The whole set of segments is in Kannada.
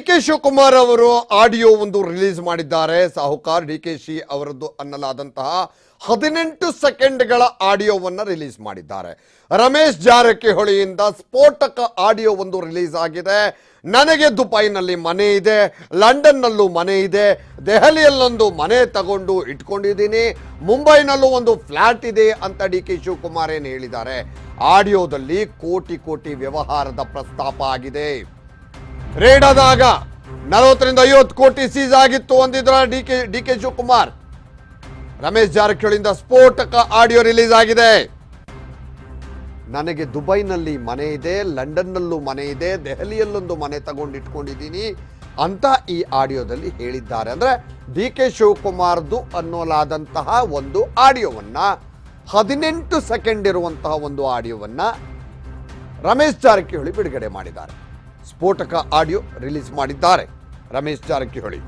ಕೆ ಶಿವಕುಮಾರ್ ಅವರು ಆಡಿಯೋ ಒಂದು ರಿಲೀಸ್ ಮಾಡಿದ್ದಾರೆ ಸಾಹುಕಾರ್ ಡಿ ಕೆ ಶಿ ಅವರದ್ದು ಅನ್ನಲಾದಂತಹ ಹದಿನೆಂಟು ಸೆಕೆಂಡ್ಗಳ ಆಡಿಯೋವನ್ನ ರಿಲೀಸ್ ಮಾಡಿದ್ದಾರೆ ರಮೇಶ್ ಜಾರಕಿಹೊಳಿಯಿಂದ ಸ್ಫೋಟಕ ಆಡಿಯೋ ಒಂದು ರಿಲೀಸ್ ಆಗಿದೆ ನನಗೆ ದುಬೈನಲ್ಲಿ ಮನೆ ಇದೆ ಲಂಡನ್ನಲ್ಲೂ ಮನೆ ಇದೆ ದೆಹಲಿಯಲ್ಲೊಂದು ಮನೆ ತಗೊಂಡು ಇಟ್ಕೊಂಡಿದ್ದೀನಿ ಮುಂಬೈನಲ್ಲೂ ಒಂದು ಫ್ಲಾಟ್ ಇದೆ ಅಂತ ಡಿ ಕೆ ಶಿವಕುಮಾರ್ ಏನು ಹೇಳಿದ್ದಾರೆ ಆಡಿಯೋದಲ್ಲಿ ಕೋಟಿ ಕೋಟಿ ವ್ಯವಹಾರದ ಪ್ರಸ್ತಾಪ ಆಗಿದೆ ರೇಡ್ ಆದಾಗ ನಲವತ್ತರಿಂದ ಐವತ್ತು ಕೋಟಿ ಸೀಸ್ ಆಗಿತ್ತು ಅಂದಿದ್ರ D K D K Shivakumar Ramesh ಜಾರಕಿಹೊಳಿಯಿಂದ ಸ್ಫೋಟಕ ಆಡಿಯೋ ರಿಲೀಸ್ ಆಗಿದೆ ನನಗೆ ದುಬೈನಲ್ಲಿ ಮನೆ ಇದೆ ಲಂಡನ್ನಲ್ಲೂ ಮನೆ ಇದೆ ದೆಹಲಿಯಲ್ಲೊಂದು ಮನೆ ತಗೊಂಡು ಇಟ್ಕೊಂಡಿದ್ದೀನಿ ಅಂತ ಈ ಆಡಿಯೋದಲ್ಲಿ ಹೇಳಿದ್ದಾರೆ ಅಂದ್ರೆ ಡಿ ಕೆ ಶಿವಕುಮಾರ್ದು ಅನ್ನೋಲಾದಂತಹ ಒಂದು ಆಡಿಯೋವನ್ನ ಹದಿನೆಂಟು ಸೆಕೆಂಡ್ ಇರುವಂತಹ ಒಂದು ಆಡಿಯೋವನ್ನ ರಮೇಶ್ ಜಾರಕಿಹೊಳಿ ಬಿಡುಗಡೆ ಮಾಡಿದ್ದಾರೆ ಸ್ಫೋಟಕ ಆಡಿಯೋ ರಿಲೀಸ್ ಮಾಡಿದ್ದಾರೆ ರಮೇಶ್ ಜಾರಕಿಹೊಳಿ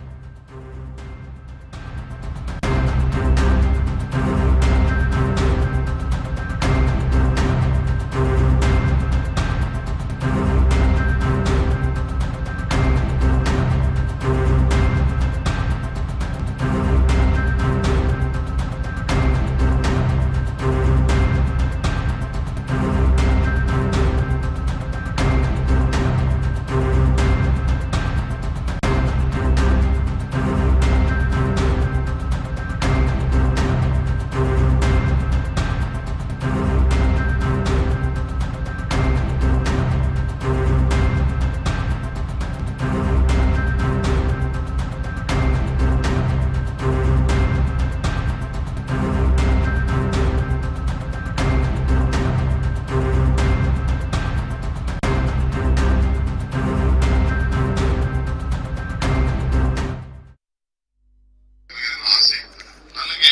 ಆಸೆ ನನಗೆ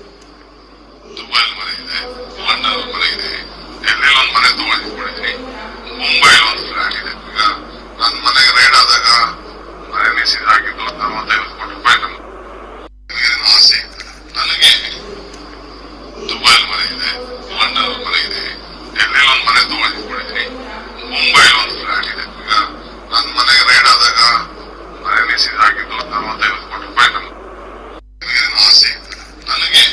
ದುಬೈಲ್ ಮನೆ ಇದೆ ಲಂಡನ್ ಮನೆ ಇದೆ ಡೆಲ್ಲಿಲಿ ಒಂದು ಮನೆ ತಗೊಂಡಿದ್ದೀನಿ ಮುಂಬೈಲಿ ಒಂದು ಫ್ಲಾಟ್ ಇದೆ ಈಗ ನನ್ನ ಮನೆಗೆ ರೈಡ್ ಆದಾಗ ಮನೆ ಮೆಸೇಜ್ ಆಗಿದ್ದು ನಲವತ್ತೈವತ್ತು ಕೋಟಿ ರೂಪಾಯಿ ನಮ್ಗೆ ಏನು ಆಸೆ ನನಗೆ ದುಬೈಲ್ ಮನೆ ಇದೆ ಲಂಡನ್ ಮನೆ ಇದೆ ಡೆಲ್ಲಿಲಿ ಒಂದು ಮನೆ ತಗೊಂಡಿದ್ದೀನಿ ಮುಂಬೈಲಿ ಒಂದು ಫ್ಲಾಟ್ ಇದೆ ಈಗ ನನ್ನ ಮನೆಗೆ ರೈಡ್ ಆದಾಗ ಮನೆ ಮೆಸೇಜ್ ಆಗಿದ್ದು ನಲವತ್ತೈವತ್ತು ಕೋಟಿ ರೂಪಾಯಿ ನಮ್ಗೆ ಏನು ಆಸೆ ನನಗೆ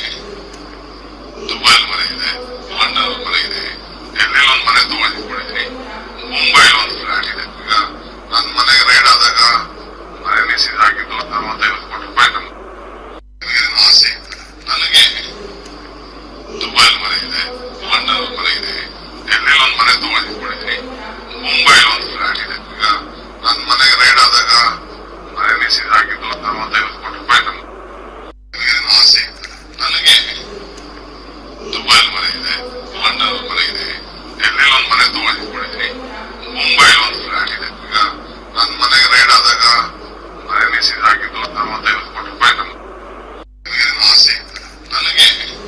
ದುಬೈಲ್ ಮನೆ ಇದೆ ಲಂಡನ್ ಮನೆ ಇದೆ ಡೆಲ್ಲಿಲಿ ಒಂದು ಮನೆ ತಗೊಂಡಿದ್ದೀನಿ ಮುಂಬೈಲಿ ಒಂದು ಫ್ಲಾಟ್ ಇದೆ ಈಗ ನನ್ನ ಮನೆಗೆ ರೈಡ್ ಆದಾಗ ಮನೆ ಮೆಸೇಜ್ ಆಗಿದ್ದು ನಲವತ್ತೈವತ್ತು ಕೋಟಿ ರೂಪಾಯಿ ನಮ್ಗೆ ಏನು ಆಸೆ ನನಗೆ ದುಬೈಲ್ ಮನೆ ಇದೆ ಲಂಡನ್ ಮನೆ ಇದೆ ಡೆಲ್ಲಿಲಿ ಒಂದು ಮನೆ ತಗೊಂಡಿದ್ದೀನಿ ಮುಂಬೈಲಿ ಒಂದು ಫ್ಲಾಟ್ ಇದೆ ಈಗ ನನ್ನ ಮನೆಗೆ ರೈಡ್ ಆದಾಗ ಮನೆ ಮೆಸೇಜ್ ಆಗಿದ್ದು ನಲವತ್ತೈವತ್ತು ಕೋಟಿ ರೂಪಾಯಿ ನಮ್ಗೆ ಏನು ಆಸೆ ನನಗೆ ದುಬೈಲ್ ಮನೆ ಇದೆ ಲಂಡನ್ ಮನೆ ಇದೆ ಡೆಲ್ಲಿಲಿ ಒಂದು ಮನೆ ತಗೊಂಡಿದ್ದೀನಿ ಮುಂಬೈಲಿ ಒಂದು ಫ್ಲಾಟ್ ಇದೆ ಈಗ ನನ್ನ ಮನೆಗೆ ರೈಡ್ ಆದಾಗ ಮನೆ ಮೆಸೇಜ್ ಆಗಿದ್ದು ನಲವತ್ತೈವತ್ತು ಕೋಟಿ ರೂಪಾಯಿ ನಮ್ಗೆ ಏನು ಆಸೆ ನನಗೆ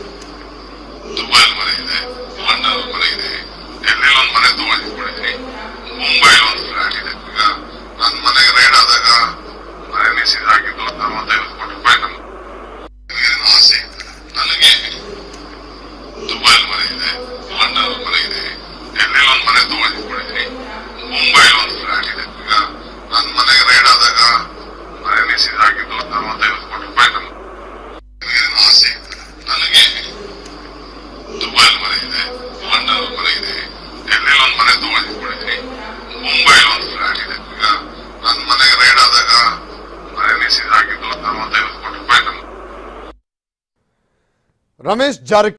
ದುಬೈಲ್ ಮನೆ ಇದೆ ಲಂಡನ್ ಮನೆ ಇದೆ ಡೆಲ್ಲಿಲಿ ಒಂದು ಮನೆ ತಗೊಂಡಿದ್ದೀನಿ ಮುಂಬೈಲಿ ಒಂದು ಫ್ಲಾಟ್ ಇದೆ ಈಗ ನನ್ನ ಮನೆಗೆ ರೈಡ್ ಆದಾಗ ಮನೆ ಮೆಸೇಜ್ ಆಗಿದ್ದು ನಲವತ್ತೈವತ್ತು ಕೋಟಿ ರೂಪಾಯಿ ನಮ್ಗೆ ಏನು ಆಸೆ ನನಗೆ ದುಬೈಲ್ ಮನೆ ಇದೆ ಲಂಡನ್ ಮನೆ ಇದೆ ಡೆಲ್ಲಿಲಿ ಒಂದು ಮನೆ ತಗೊಂಡಿದ್ದೀನಿ ಮುಂಬೈಲಿ ಒಂದು ಫ್ಲಾಟ್ ಇದೆ ಈಗ ನನ್ನ ಮನೆಗೆ ರೈಡ್ ಆದಾಗ ಮನೆ ಮೆಸೇಜ್ ಆಗಿದ್ದು ನಲವತ್ತೈವತ್ತು ಕೋಟಿ ರೂಪಾಯಿ ನಮ್ಗೆ ಏನು ಆಸೆ ನನಗೆ ದುಬೈಲ್ ಮನೆ ಇದೆ ಲಂಡನ್ ಮನೆ ಇದೆ ಡೆಲ್ಲಿಲಿ ಒಂದು ಮನೆ ತಗೊಂಡಿದ್ದೀನಿ ಮುಂಬೈಲಿ ಒಂದು ಫ್ಲಾಟ್ ಇದೆ ಈಗ ನನ್ನ ಮನೆಗೆ ರೈಡ್ ಆದಾಗ ಮನೆ ಮೆಸೇಜ್ ಆಗಿದ್ದು ನಲವತ್ತೈವತ್ತು ಕೋಟಿ ರೂಪಾಯಿ ನಮ್ಗೆ ರಮೇಶ್ ಜಾರಕಿಹೊಳಿ